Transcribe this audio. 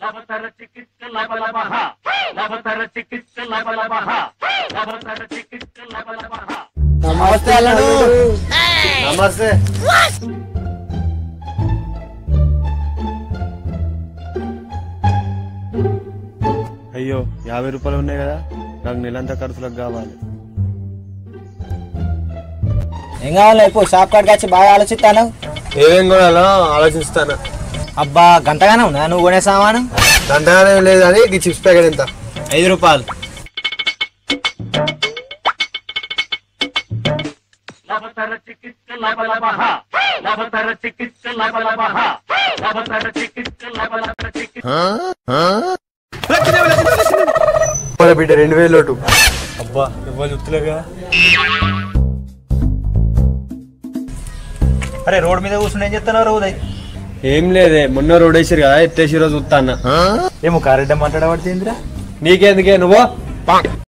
నమస్తే అల్లుడు నమస్తే అయ్యో యాభై రూపాయలు ఉన్నాయి కదా నాకు నెలంతా ఖర్చులకు కావాలి ఏం కావాలి ఇప్పుడు షాప్ కాడికి వచ్చి బాగా ఆలోచిస్తాను ఏమేం కొనాలో ఆలోచిస్తాను అబ్బా గంటగానే ఉన్నా నువ్వు కొనే సామాను దండగానే లేదు అని ఈ చిప్స్ ప్యాకెట్ ఎంత ఐదు రూపాయలు మన బిడ్డ రెండు వేలు లోటు అబ్బా ఇవ్వాలి చెప్తలేగా అరే రోడ్ మీద కూర్చుని ఏం చెప్తున్నారు ఉదయ్ ఏం లేదే మొన్న రోడ్ వేసారు కదా ఎత్తేసి రోజు చూస్తా అన్న ఏమో కారెడ్డ మాట్లాడబడితేందిరా నీకెందుకే నువ్వు